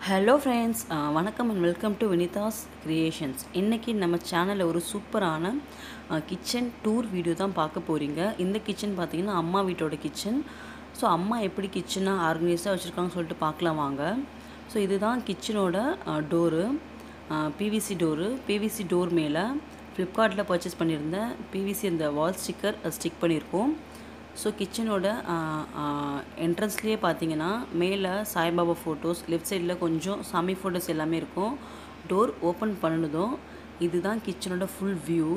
hello friends வணக்கம் and welcome to Vinitha's creations இன்றைக்கி நம்ம சேனலில் ஒரு சூப்பரான கிச்சன் டூர் வீடியோ தான் பார்க்க போகிறீங்க இந்த கிச்சன் பார்த்தீங்கன்னா அம்மா வீட்டோட கிச்சன் ஸோ அம்மா எப்படி கிச்சனாக ஆர்கனைஸாக வச்சுருக்காங்கன்னு சொல்லிட்டு பார்க்கலாம் வாங்க ஸோ இதுதான் கிச்சனோட door PVC door PVC door மேலே ஃப்ளிப்கார்ட்டில் பர்ச்சேஸ் பண்ணியிருந்தேன் பிவிசி இந்த வால் ஸ்டிக்கர் ஸ்டிக் பண்ணியிருக்கோம் ஸோ கிச்சனோட என்ட்ரன்ஸ்லேயே பார்த்தீங்கன்னா மேலே சாய்பாபா ஃபோட்டோஸ் லெஃப்ட் சைடில் கொஞ்சம் சாமி ஃபோட்டோஸ் எல்லாமே இருக்கும் டோர் ஓப்பன் பண்ணதும் இதுதான் கிச்சனோட ஃபுல் வியூ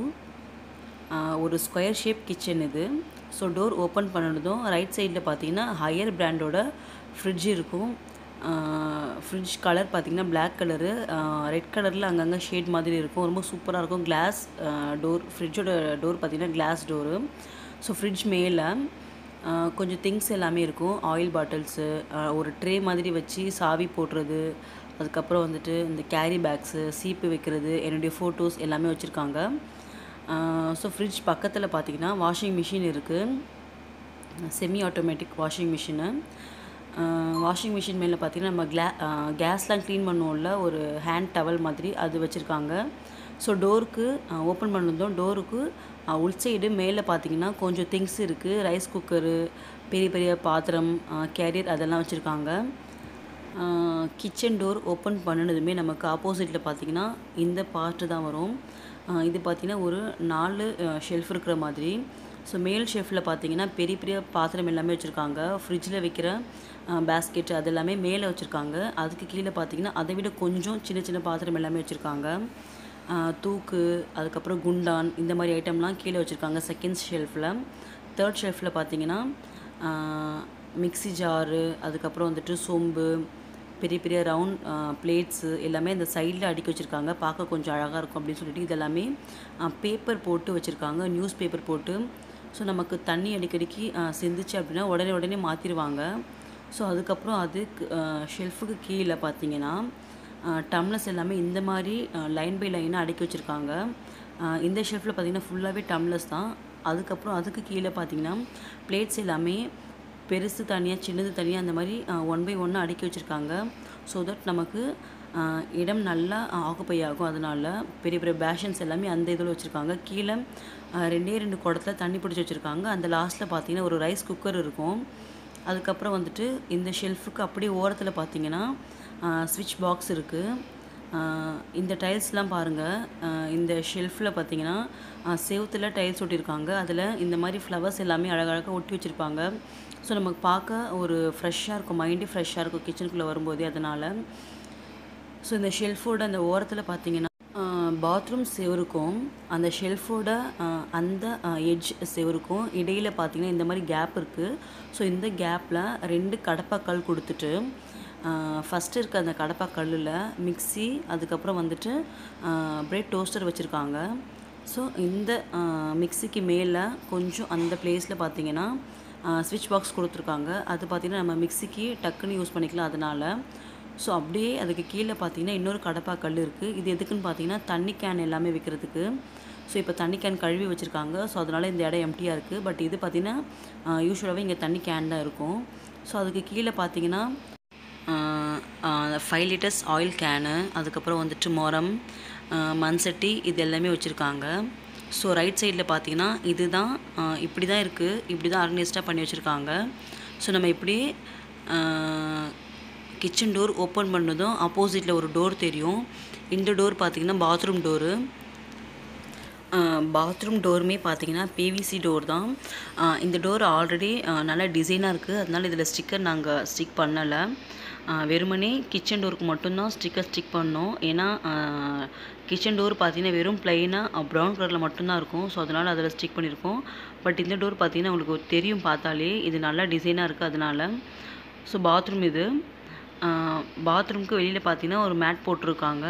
ஒரு ஸ்கொயர் ஷேப் கிச்சன் இது ஸோ டோர் ஓப்பன் பண்ணதும் ரைட் சைடில் பார்த்தீங்கன்னா ஹையர் பிராண்டோட ஃப்ரிட்ஜ் இருக்கும் ஃப்ரிட்ஜ் கலர் பார்த்திங்கன்னா பிளாக் கலரு ரெட் கலரில் அங்கங்கே ஷேட் மாதிரி இருக்கும் ரொம்ப சூப்பராக இருக்கும் கிளாஸ் டோர் ஃப்ரிட்ஜோட டோர் பார்த்திங்கன்னா கிளாஸ் டோரு ஸோ ஃப்ரிட்ஜ் மேலே கொஞ்சம் திங்ஸ் எல்லாமே இருக்கும் ஆயில் பாட்டில்ஸு ஒரு ட்ரே மாதிரி வச்சு சாவி போடுறது அதுக்கப்புறம் வந்துட்டு இந்த கேரி பேக்ஸு சீப்பு வைக்கிறது என்னுடைய ஃபோட்டோஸ் எல்லாமே வச்சுருக்காங்க ஸோ ஃப்ரிட்ஜ் பக்கத்தில் பார்த்திங்கன்னா வாஷிங் மிஷின் இருக்குது semi automatic washing machine washing machine மேலே பார்த்திங்கன்னா நம்ம கிளா கேஸ்லாம் க்ளீன் பண்ணுவோம்ல ஒரு ஹேண்ட் டவல் மாதிரி அது வச்சுருக்காங்க ஸோ டோருக்கு ஓப்பன் பண்ணதும் டோருக்கு உள் சைடு மேலே பார்த்தீங்கன்னா கொஞ்சம் திங்ஸ் இருக்குது ரைஸ் குக்கரு பெரிய பெரிய பாத்திரம் கேரியர் அதெல்லாம் வச்சுருக்காங்க கிச்சன் டோர் ஓப்பன் பண்ணினதுமே நமக்கு ஆப்போசிட்டில் பார்த்திங்கன்னா இந்த பார்ட்டு தான் வரும் இது பார்த்திங்கன்னா ஒரு நாலு ஷெல்ஃப் இருக்கிற மாதிரி ஸோ மேல் ஷெல்ஃபில் பார்த்தீங்கன்னா பெரிய பெரிய பாத்திரம் எல்லாமே வச்சுருக்காங்க ஃப்ரிட்ஜில் வைக்கிற பேஸ்கெட் அது எல்லாமே மேலே வச்சுருக்காங்க அதுக்கு கீழே பார்த்தீங்கன்னா அதை விட கொஞ்சம் சின்ன சின்ன பாத்திரம் எல்லாமே வச்சுருக்காங்க தூக்கு அதுக்கப்புறம் குண்டான் இந்த மாதிரி ஐட்டம்லாம் கீழே வச்சுருக்காங்க செகண்ட் ஷெல்ஃபில் தேர்ட் ஷெல்ஃபில் பார்த்தீங்கன்னா மிக்சி ஜாரு அதுக்கப்புறம் வந்துட்டு சொம்பு பெரிய பெரிய ரவுண்ட் பிளேட்ஸு எல்லாமே இந்த சைடில் அடுக்கி வச்சுருக்காங்க பார்க்க கொஞ்சம் அழகாக இருக்கும் அப்படின்னு சொல்லிட்டு இதெல்லாமே பேப்பர் போட்டு வச்சுருக்காங்க நியூஸ் பேப்பர் போட்டு ஸோ நமக்கு தண்ணி அடிக்கடிக்கு சிந்திச்சு அப்படின்னா உடனே உடனே மாற்றிடுவாங்க ஸோ அதுக்கப்புறம் அது ஷெல்ஃபுக்கு கீழே பார்த்தீங்கன்னா டம்ளர்ஸ் எல்லாமே இந்த மாதிரி லைன் பை லைனாக அடுக்கி வச்சுருக்காங்க இந்த ஷெல்ஃபில் பார்த்திங்கன்னா ஃபுல்லாகவே டம்ளர்ஸ் தான் அதுக்கப்புறம் அதுக்கு கீழே பார்த்திங்கன்னா பிளேட்ஸ் எல்லாமே பெருசு தனியாக சின்னது தனியாக அந்த மாதிரி ஒன் பை ஒன்று அடுக்கி வச்சுருக்காங்க ஸோ தட் நமக்கு இடம் நல்லா ஆக்குப்பை ஆகும் அதனால் பெரிய பெரிய பேஷன்ஸ் எல்லாமே அந்த இதில் வச்சுருக்காங்க கீழே ரெண்டே ரெண்டு குடத்துல தண்ணி பிடிச்சி வச்சுருக்காங்க அந்த லாஸ்ட்டில் பார்த்தீங்கன்னா ஒரு ரைஸ் குக்கர் இருக்கும் அதுக்கப்புறம் வந்துட்டு இந்த ஷெல்ஃபுக்கு அப்படியே ஓரத்தில் பார்த்தீங்கன்னா ஸ்விட்ச் பாக்ஸ் இருக்குது இந்த டைல்ஸ்லாம் பாருங்கள் இந்த ஷெல்ஃபில் பார்த்தீங்கன்னா செவுத்தில் டைல்ஸ் ஒட்டியிருக்காங்க அதில் இந்த மாதிரி ஃப்ளவர்ஸ் எல்லாமே அழகழகாக ஒட்டி வச்சுருப்பாங்க ஸோ நமக்கு பார்க்க ஒரு ஃப்ரெஷ்ஷாக இருக்கும் மைண்டு ஃப்ரெஷ்ஷாக இருக்கும் கிச்சனுக்குள்ளே வரும்போதே அதனால் ஸோ இந்த ஷெல்ஃபோட அந்த ஓரத்தில் பார்த்தீங்கன்னா பாத்ரூம் செவருக்கும் அந்த ஷெல்ஃபோட அந்த எட்ஜ் செவருக்கும் இடையில் பார்த்தீங்கன்னா இந்த மாதிரி கேப் இருக்குது ஸோ இந்த கேப்பில் ரெண்டு கடப்பாக்கல் கொடுத்துட்டு ஃபஸ்ட்டு இருக்க அந்த கடப்பா கல்லில் மிக்சி அதுக்கப்புறம் வந்துட்டு பிரெட் டோஸ்டர் வச்சுருக்காங்க ஸோ இந்த மிக்சிக்கு மேலே கொஞ்சம் அந்த பிளேஸில் பார்த்தீங்கன்னா ஸ்விட்ச் பாக்ஸ் கொடுத்துருக்காங்க அது பார்த்திங்கன்னா நம்ம மிக்சிக்கு டக்குன்னு யூஸ் பண்ணிக்கலாம் அதனால் ஸோ அப்படியே அதுக்கு கீழே பார்த்தீங்கன்னா இன்னொரு கடப்பா கல் இருக்குது இது எதுக்குன்னு பார்த்தீங்கன்னா தண்ணி கேன் எல்லாமே விற்கிறதுக்கு ஸோ இப்போ தண்ணி கேன் கழுவி வச்சுருக்காங்க ஸோ அதனால் இந்த இடம் எம்டியாக இருக்குது பட் இது பார்த்திங்கன்னா யூஸ்வலாகவே இங்கே தண்ணி கேன் தான் இருக்கும் ஸோ அதுக்கு கீழே பார்த்தீங்கன்னா ஃபைவ் லிட்டர்ஸ் ஆயில் கேனு அதுக்கப்புறம் வந்துட்டு மொரம் மண் சட்டி இது எல்லாமே வச்சுருக்காங்க ஸோ ரைட் சைடில் பார்த்தீங்கன்னா இதுதான் இப்படி தான் இருக்குது இப்படி தான் ஆர்கனைஸ்டாக பண்ணி வச்சுருக்காங்க ஸோ நம்ம இப்படி கிச்சன் டோர் ஓப்பன் பண்ணதும் ஆப்போசிட்டில் ஒரு டோர் தெரியும் இந்த டோர் பார்த்திங்கன்னா பாத்ரூம் டோரு பாத்ரூம் டோருமே பார்த்தீங்கன்னா பிவிசி டோர் தான் இந்த டோர் ஆல்ரெடி நல்லா டிசைனாக இருக்குது அதனால் இதில் ஸ்டிக்கர் நாங்கள் ஸ்டிக் பண்ணலை வெறுமனே கிச்சன் டோருக்கு மட்டும்தான் ஸ்டிக்கர் ஸ்டிக் பண்ணோம் ஏன்னா கிச்சன் டோர் பார்த்தீங்கன்னா வெறும் ப்ளைனாக ப்ரௌன் கலரில் மட்டும்தான் இருக்கும் ஸோ அதனால் அதில் ஸ்டிக் பண்ணியிருக்கோம் பட் இந்த டோர் பார்த்தீங்கன்னா உங்களுக்கு தெரியும் பார்த்தாலே இது நல்லா டிசைனாக இருக்குது அதனால் ஸோ பாத்ரூம் இது பாத்ரூம்க்கு வெளியில் பார்த்தீங்கன்னா ஒரு மேட் போட்டிருக்காங்க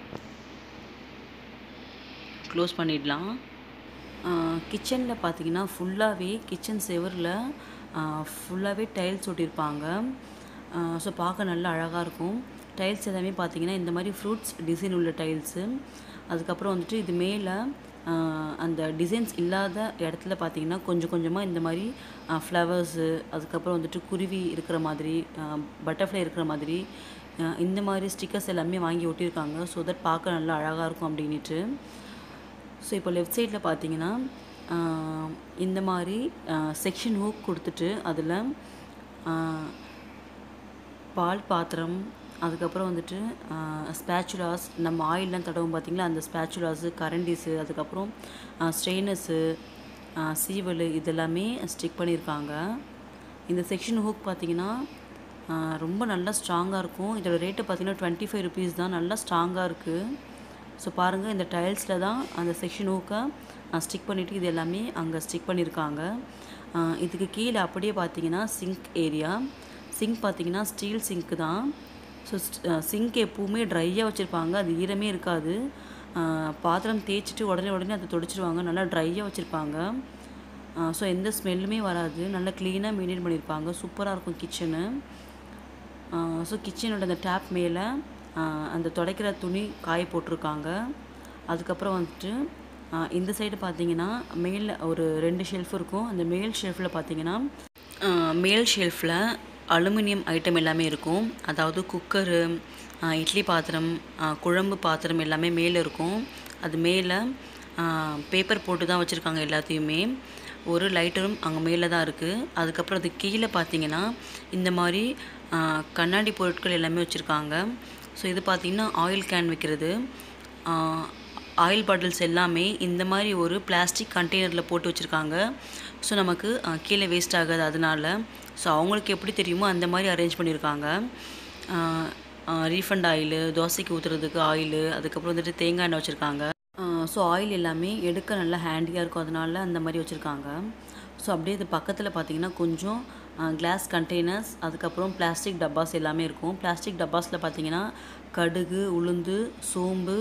க்ளோஸ் பண்ணிடலாம் கிச்சனில் பார்த்தீங்கன்னா ஃபுல்லாகவே கிச்சன் செவரில் ஃபுல்லாகவே டைல்ஸ் ஒட்டியிருப்பாங்க ஸோ பார்க்க நல்லா அழகாக இருக்கும் டைல்ஸ் எல்லாமே பார்த்தீங்கன்னா இந்த மாதிரி ஃப்ரூட்ஸ் டிசைன் உள்ள டைல்ஸு அதுக்கப்புறம் வந்துட்டு இது மேலே அந்த டிசைன்ஸ் இல்லாத இடத்துல பார்த்தீங்கன்னா கொஞ்சம் கொஞ்சமாக இந்த மாதிரி ஃப்ளவர்ஸு அதுக்கப்புறம் வந்துட்டு குருவி இருக்கிற மாதிரி பட்டர்ஃப்ளை இருக்கிற மாதிரி அஹ் இந்த மாதிரி ஸ்டிக்கர்ஸ் எல்லாமே வாங்கி ஒட்டியிருக்காங்க ஸோ தட் பார்க்க நல்லா அழகாக இருக்கும் அப்படின்ட்டு ஸோ இப்போ லெஃப்ட் சைடில் பார்த்தீங்கன்னா ஆஹ் இந்த மாதிரி செக்ஷன் ஹூக் கொடுத்துட்டு அதில் பால் பாத்திரம் அதுக்கப்புறம் வந்துட்டு ஸ்பேச்சுலாஸ் நம்ம ஆயிலெலாம் தடவும் பார்த்தீங்களா அந்த ஸ்பேச்சுலாஸு கரண்டிஸு அதுக்கப்புறம் ஸ்ட்ரெயினர்ஸு சீவல் இதெல்லாமே ஸ்டிக் பண்ணியிருக்காங்க இந்த செக்ஷன் ஹூக் பார்த்தீங்கன்னா ஆஹ் ரொம்ப நல்லா ஸ்ட்ராங்காக இருக்கும் இதோட ரேட்டு பார்த்தீங்கன்னா டுவெண்ட்டி ஃபைவ் ருபீஸ் தான் நல்லா ஸ்ட்ராங்காக இருக்குது ஸோ பாருங்கள் இந்த டைல்ஸில் தான் அந்த செக்ஷன் ஹூக்கை ஸ்டிக் பண்ணிவிட்டு இது எல்லாமே அங்கே ஸ்டிக் பண்ணியிருக்காங்க ஆஹ் இதுக்கு கீழே அப்படியே பார்த்தீங்கன்னா சிங்க் ஏரியா சிங்க் பார்த்தீங்கன்னா ஸ்டீல் சிங்க்கு தான் ஸோ சிங்க் எப்பவுமே ட்ரையாக வச்சுருப்பாங்க அது ஈரமே இருக்காது ஆஹ் பாத்திரம் தேய்ச்சிட்டு உடனே உடனே அதை துடைச்சிருவாங்க நல்லா ட்ரையாக வச்சுருப்பாங்க ஸோ எந்த ஸ்மெல்லுமே வராது நல்லா க்ளீனாக மெயின்டைன் பண்ணியிருப்பாங்க சூப்பராக இருக்கும் கிச்சனு ஸோ கிச்சனோட அந்த டேப் மேலே அந்த துடைக்கிற துணி காய போட்டிருக்காங்க அதுக்கப்புறம் வந்துட்டு ஆஹ் இந்த சைடு பார்த்தீங்கன்னா மேலே ஒரு ரெண்டு ஷெல்ஃப் இருக்கும் அந்த மேல் ஷெல்ஃபில் பார்த்தீங்கன்னா ஆஹ் மேல் ஷெல்ஃபில் அலுமினியம் ஐட்டம் எல்லாமே இருக்கும் அதாவது குக்கரு இட்லி பாத்திரம் ஆஹ் குழம்பு பாத்திரம் எல்லாமே மேலே இருக்கும் அது மேலே பேப்பர் போட்டு தான் வச்சுருக்காங்க எல்லாத்தையுமே ஒரு லைட்டரும் அங்கே மேலே தான் இருக்குது அதுக்கப்புறம் அது கீழே பார்த்தீங்கன்னா இந்த மாதிரி ஆஹ் கண்ணாடி பொருட்கள் எல்லாமே வச்சுருக்காங்க ஸோ இது பார்த்திங்கன்னா ஆயில் கேன் வைக்கிறது ஆயில் பாட்டில்ஸ் எல்லாமே இந்த மாதிரி ஒரு பிளாஸ்டிக் கண்டெய்னரில் போட்டு வச்சுருக்காங்க ஸோ நமக்கு அஹ், கீழே வேஸ்ட் ஆகாது அதனால ஸோ அவங்களுக்கு எப்படி தெரியுமோ அந்த மாதிரி அரேஞ்ச் பண்ணியிருக்காங்க ரீஃபண்ட் ஆயிலு தோசைக்கு ஊற்றுறதுக்கு ஆயிலு அதுக்கப்புறம் வந்துட்டு தேங்காய் எண்ணெய் வச்சுருக்காங்க ஸோ ஆயில் எல்லாமே எடுக்க நல்லா ஹேண்டியாக இருக்கும் அதனால அந்த மாதிரி வச்சுருக்காங்க ஸோ அப்படியே இது பக்கத்தில் பார்த்தீங்கன்னா கொஞ்சம் கிளாஸ் கண்டெய்னர்ஸ் அதுக்கப்புறம் பிளாஸ்டிக் டப்பாஸ் எல்லாமே இருக்கும் பிளாஸ்டிக் டப்பாஸில் பார்த்தீங்கன்னா கடுகு உளுந்து சோம்பு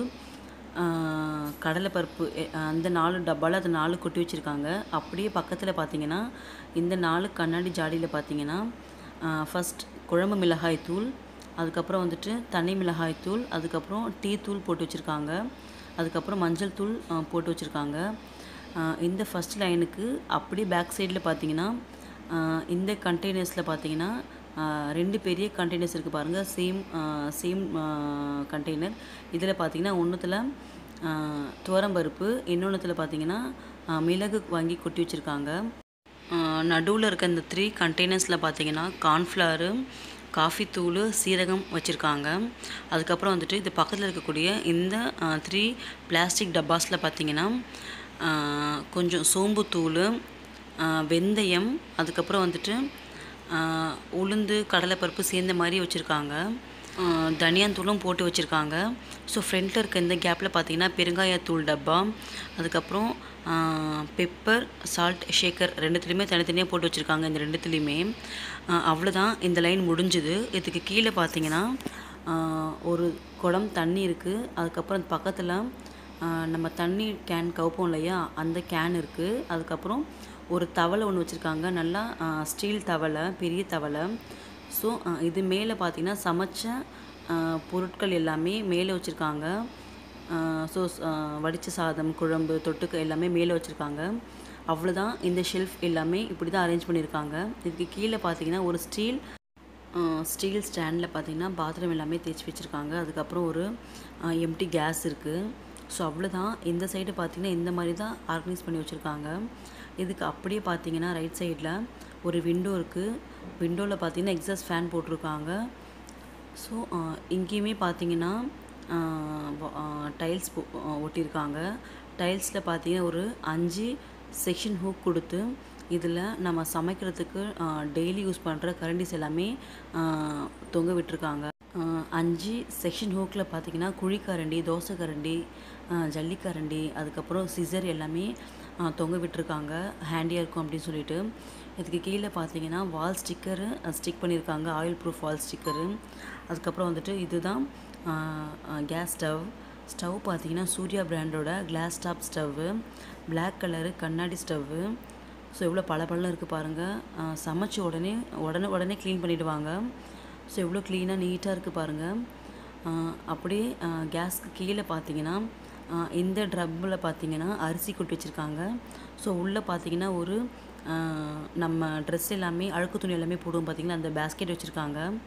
ஆஹ் கடலைப்பருப்பு எ- அந்த நாலு டப்பாவில் அது நாலு கொட்டி வச்சுருக்காங்க அப்படியே பக்கத்தில் பார்த்தீங்கன்னா இந்த நாலு கண்ணாடி ஜாடியில் பார்த்தீங்கன்னா ஃபஸ்ட் குழம்பு மிளகாய் தூள் அதுக்கப்புறம் வந்துட்டு தனி மிளகாய் தூள் அதுக்கப்புறம் டீ தூள் போட்டு வச்சுருக்காங்க அதுக்கப்புறம் மஞ்சள் தூள் ஆஹ் போட்டு வச்சுருக்காங்க இந்த ஃபஸ்ட் லைனுக்கு அப்படியே பேக் சைடில் பார்த்தீங்கன்னா ஆஹ் இந்த கண்டெய்னர்ஸில் பார்த்தீங்கன்னா ஆஹ் ரெண்டு பெரிய கண்டெய்னர்ஸ் இருக்குது பாருங்கள் சேம் சேம் கண்டெய்னர் இதில் பார்த்தீங்கன்னா ஒன்றுத்தில் துவரம்பருப்பு இன்னொன்றுத்தில் பார்த்தீங்கன்னா ஆஹ் மிளகு வாங்கி கொட்டி வச்சுருக்காங்க நடுவில் இருக்க இந்த த்ரீ கண்டெய்னர்ஸில் பார்த்தீங்கன்னா கார்ன்ஃப்ளவரு காஃபி தூள் சீரகம் வச்சுருக்காங்க அதுக்கப்புறம் வந்துட்டு இது பக்கத்தில் இருக்கக்கூடிய இந்த த்ரீ பிளாஸ்டிக் டப்பாஸில் பார்த்தீங்கன்னா ஆஹ் கொஞ்சம் சோம்புத்தூள் ஆஹ் வெந்தயம் அதுக்கப்புறம் வந்துட்டு ஆஹ் உளுந்து கடலைப்பருப்பு சேர்ந்த மாதிரி வச்சுருக்காங்க தனியாத்தூளும் போட்டு வச்சுருக்காங்க ஸோ ஃப்ரண்ட்டில் இருக்க இந்த கேப்பில் பார்த்தீங்கன்னா பெருங்காயத்தூள் டப்பா அதுக்கப்புறம் பெப்பர் சால்ட் ஷேக்கர் ரெண்டுத்துலேயுமே தனித்தனியாக போட்டு வச்சுருக்காங்க இந்த ரெண்டுத்துலேயுமே அவ்வளோதான் இந்த லைன் முடிஞ்சுது இதுக்கு கீழே பார்த்தீங்கன்னா ஆஹ் ஒரு குடம் தண்ணி இருக்குது அதுக்கப்புறம் பக்கத்தில் நம்ம தண்ணி கேன் கவுப்போம் இல்லையா அந்த கேன் இருக்குது அதுக்கப்புறம் ஒரு தவளை ஒன்று வச்சுருக்காங்க நல்லா ஸ்டீல் தவளை பெரிய தவளை ஸோ இது மேலே பார்த்தீங்கன்னா சமைச்ச ஆஹ் பொருட்கள் எல்லாமே மேலே வச்சுருக்காங்க ஸோ வடித்த சாதம் குழம்பு தொட்டுக்க எல்லாமே மேலே வச்சுருக்காங்க அவ்வளோதான் இந்த ஷெல்ஃப் எல்லாமே இப்படி தான் அரேஞ்ச் பண்ணியிருக்காங்க இதுக்கு கீழே பார்த்தீங்கன்னா ஒரு ஸ்டீல் ஸ்டீல் ஸ்டாண்டில் பார்த்தீங்கன்னா பாத்ரூம் எல்லாமே தேய்ச்சி வச்சுருக்காங்க அதுக்கப்புறம் ஒரு எம்டி கேஸ் இருக்குது ஸோ அவ்வளோதான் இந்த சைடு பார்த்தீங்கன்னா இந்த மாதிரி தான் ஆர்கனைஸ் பண்ணி வச்சுருக்காங்க இதுக்கு அப்படியே பார்த்தீங்கன்னா ரைட் சைடில் ஒரு விண்டோ இருக்குது விண்டோவில் பார்த்தீங்கன்னா எக்ஸாஸ்ட் ஃபேன் போட்டிருக்காங்க ஸோ இங்கேயுமே பார்த்தீங்கன்னா டைல்ஸ் ஒட்டியிருக்காங்க டைல்ஸில் பார்த்தீங்கன்னா ஒரு அஞ்சு செக்ஷன் ஹூக் கொடுத்து இதில் நம்ம சமைக்கிறதுக்கு டெய்லி யூஸ் பண்ணுற கரண்டிஸ் எல்லாமே ஆஹ், தொங்க விட்டுருக்காங்க ஆஹ், அஞ்சு செக்ஷன் ஹூக்கில் பார்த்தீங்கன்னா குழிக்கரண்டி தோசை கரண்டி ஆஹ், ஜல்லிக்கரண்டி அதுக்கப்புறம் சிசர் எல்லாமே ஆஹ், தொங்க விட்டுருக்காங்க ஹேண்டியாக இருக்கும் அப்படின்னு சொல்லிட்டு இதுக்கு கீழே பார்த்தீங்கன்னா வால் ஸ்டிக்கரு ஸ்டிக் பண்ணியிருக்காங்க ஆயில் ப்ரூஃப் வால் ஸ்டிக்கரு அதுக்கப்புறம் வந்துட்டு இதுதான் கேஸ் ஸ்டவ் ஸ்டவ் பார்த்தீங்கன்னா சூர்யா பிராண்டோட glass top stove Black colour கண்ணாடி ஸ்டவ்வு ஸோ எவ்வளோ பளபளன்னு இருக்குது பாருங்கள் சமைச்ச உடனே உடனே உடனே க்ளீன் பண்ணிடுவாங்க ஸோ எவ்வளோ க்ளீனாக நீட்டாக இருக்குது பாருங்கள் அப்படியே கேஸ்க்கு கீழே பார்த்தீங்கன்னா ஆஹ் இந்த ட்ரப்பில் பார்த்தீங்கன்னா அரிசி கொட்டி வச்சுருக்காங்க ஸோ உள்ளே பார்த்தீங்கன்னா ஒரு ஆஹ் நம்ம ட்ரெஸ் எல்லாமே அழுக்கு துணி எல்லாமே போடுவோம் பார்த்தீங்கன்னா அந்த பேஸ்கெட் வச்சுருக்காங்க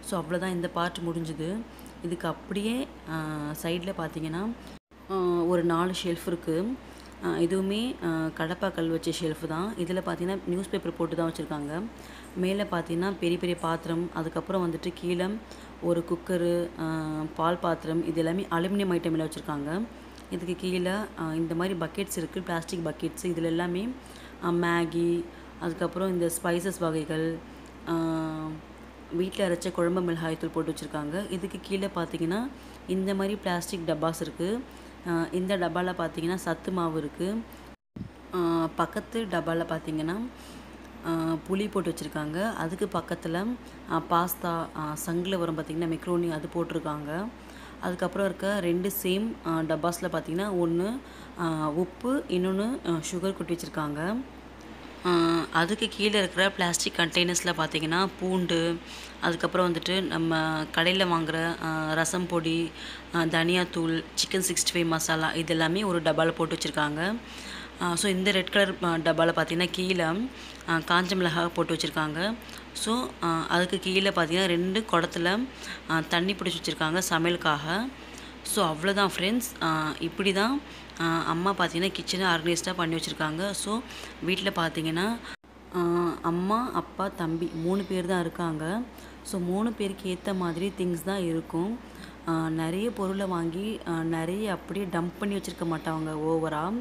ஸோ அவ்வளோதான் இந்த பார்ட் முடிஞ்சுது இதுக்கு அப்படியே சைடில் பார்த்தீங்கன்னா ஆஹ், ஒரு நாலு ஷெல்ஃப் இருக்குது இதுவுமே ஆஹ், கடப்பா கல் வச்ச ஷெல்ஃப் தான் இதில் பார்த்தீங்கன்னா நியூஸ் பேப்பர் போட்டு தான் வச்சுருக்காங்க மேலே பார்த்தீங்கன்னா பெரிய பெரிய பாத்திரம் அதுக்கப்புறம் வந்துட்டு கீழே ஒரு குக்கரு பால் பாத்திரம் இது எல்லாமே அலுமினியம் ஐட்டமில் வச்சுருக்காங்க இதுக்கு கீழே ஆஹ், இந்த மாதிரி பக்கெட்ஸ் இருக்குது பிளாஸ்டிக் பக்கெட்ஸ் இதில் எல்லாமே ஆஹ், மேகி அதுக்கப்புறம் இந்த ஸ்பைசஸ் வகைகள் வீட்டில் அரைச்ச குழம்பு மிளகாய்த்தூள் போட்டு வச்சுருக்காங்க இதுக்கு கீழே பார்த்தீங்கன்னா இந்த மாதிரி பிளாஸ்டிக் டப்பாஸ் இருக்குது இந்த டப்பாவில் பார்த்தீங்கன்னா சத்து மாவு இருக்குது பக்கத்து டப்பாவில் பார்த்தீங்கன்னா ஆஹ், புளி போட்டு வச்சுருக்காங்க அதுக்கு பக்கத்தில் பாஸ்தா சங்கில் வரும் பார்த்திங்கன்னா மெக்ரோனி அது போட்டிருக்காங்க அதுக்கப்புறம் இருக்க ரெண்டு சேம் டப்பாஸில் பார்த்தீங்கன்னா ஒன்று உப்பு இன்னொன்று சுகர் கொட்டி வச்சுருக்காங்க ஆஹ் அதுக்கு கீழே இருக்கிற பிளாஸ்டிக் கண்டெய்னர்ஸில் பார்த்தீங்கன்னா பூண்டு அதுக்கப்புறம் வந்துட்டு நம்ம கடையில் வாங்குகிற ரசம் பொடி ஆஹ் தனியாத்தூள் சிக்கன் சிக்ஸ்டி ஃபைவ் மசாலா இது எல்லாமே ஒரு டப்பாவில் போட்டு வச்சுருக்காங்க ஸோ இந்த ரெட் கலர் டப்பாவில் பார்த்தீங்கன்னா கீழே ஆஹ் காஞ்ச மிளகாய் போட்டு வச்சுருக்காங்க ஸோ அதுக்கு கீழே பார்த்தீங்கன்னா ரெண்டு குடத்துல ஆஹ் தண்ணி பிடிச்சி வச்சுருக்காங்க சமையலுக்காக ஸோ அவ்வளோதான் ஃப்ரெண்ட்ஸ் இப்படி தான் ஆஹ் அம்மா பார்த்தீங்கன்னா கிச்சனை ஆர்கனைஸ்டாக பண்ணி வச்சுருக்காங்க ஸோ வீட்டில் பார்த்தீங்கன்னா ஆஹ் அம்மா அப்பா தம்பி மூணு பேர் தான் இருக்காங்க ஸோ மூணு பேருக்கு ஏற்ற மாதிரி திங்ஸ் தான் இருக்கும் ஆஹ் நிறைய பொருளை வாங்கி ஆஹ் நிறைய அப்படியே டம்ப் பண்ணி வச்சுருக்க மாட்டாங்க ஓவராக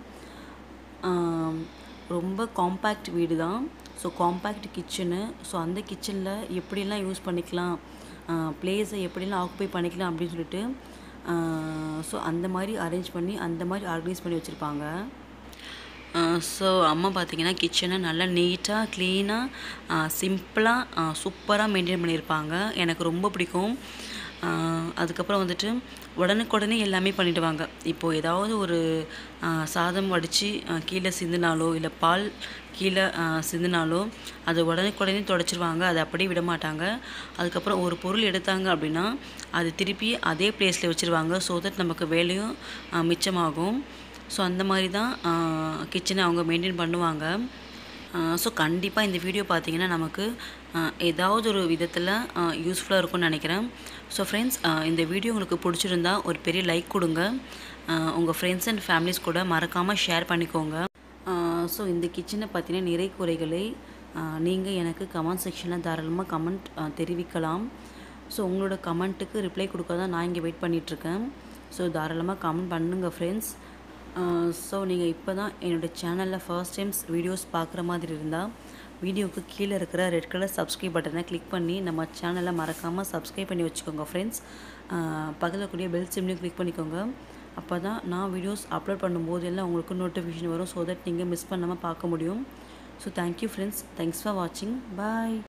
ரொம்ப காம்பேக்ட் வீடு தான் ஸோ காம்பேக்ட் கிச்சனு ஸோ அந்த கிச்சனில் எப்படிலாம் யூஸ் பண்ணிக்கலாம் பிளேஸை எப்படிலாம் ஆக்குபை பண்ணிக்கலாம் அப்படின்னு சொல்லிட்டு ஸோ அந்த மாதிரி அரேஞ்ச் பண்ணி அந்த மாதிரி ஆர்கனைஸ் பண்ணி வச்சுருப்பாங்க ஸோ அம்மா பார்த்தீங்கன்னா கிச்சனை நல்லா நீட்டாக க்ளீனாக சிம்பிளாக சூப்பராக மெயின்டைன் பண்ணியிருப்பாங்க எனக்கு ரொம்ப பிடிக்கும் ஆஹ் அதுக்கப்புறம் வந்துட்டு உடனுக்குடனே எல்லாமே பண்ணிடுவாங்க இப்போது ஏதாவது ஒரு ஆஹ் சாதம் வடித்து கீழே சிந்தினாலோ இல்லை பால் கீழே ஆஹ் சிந்தினாலோ அதை உடனுக்குடனே தொடச்சிருவாங்க அதை அப்படியே விட மாட்டாங்க அதுக்கப்புறம் ஒரு பொருள் எடுத்தாங்க அப்படின்னா அது திருப்பி அதே பிளேஸில் வச்சுருவாங்க ஸோ தட் நமக்கு வேலையும் ஆஹ் மிச்சமாகும் ஸோ அந்த மாதிரி தான் கிச்சனை அவங்க மெயின்டைன் பண்ணுவாங்க ஸோ கண்டிப்பாக இந்த வீடியோ பார்த்தீங்கன்னா நமக்கு ஆஹ் ஏதாவது ஒரு விதத்தில் யூஸ்ஃபுல்லாக இருக்கும்னு நினைக்கிறேன் ஸோ ஃப்ரெண்ட்ஸ் இந்த வீடியோ உங்களுக்கு பிடிச்சிருந்தா ஒரு பெரிய லைக் கொடுங்க உங்கள் ஃப்ரெண்ட்ஸ் அண்ட் ஃபேமிலிஸ் கூட மறக்காமல் ஷேர் பண்ணிக்கோங்க ஸோ இந்த கிச்சனை பற்றின நிறை குறைகளை நீங்கள் எனக்கு கமெண்ட் செக்ஷனில் தாராளமாக கமெண்ட் தெரிவிக்கலாம் ஸோ உங்களோட கமெண்ட்டுக்கு ரிப்ளை கொடுக்க தான் நான் இங்கே வெயிட் பண்ணிகிட்ருக்கேன் ஸோ தாராளமாக கமெண்ட் பண்ணுங்கள் ஃப்ரெண்ட்ஸ் ஸோ நீங்கள் இப்போ தான் என்னோடய சேனலில் ஃபர்ஸ்ட் டைம்ஸ் வீடியோஸ் பார்க்குற மாதிரி இருந்தால் வீடியோவுக்கு கீழே இருக்கிற ரெட் கலர் சப்ஸ்கிரைப் பட்டனை கிளிக் பண்ணி நம்ம சேனலை மறக்காமல் சப்ஸ்கிரைப் பண்ணி வச்சுக்கோங்க ஃப்ரெண்ட்ஸ் பக்கத்தில் கூடிய பெல் சிம்லையும் கிளிக் பண்ணிக்கோங்க அப்போ தான் நான் வீடியோஸ் அப்லோட் பண்ணும்போது எல்லாம் உங்களுக்கு நோட்டிஃபிகேஷன் வரும் ஸோ தட் நீங்கள் மிஸ் பண்ணாமல் பார்க்க முடியும் so thank you friends thanks for வாட்சிங் பாய்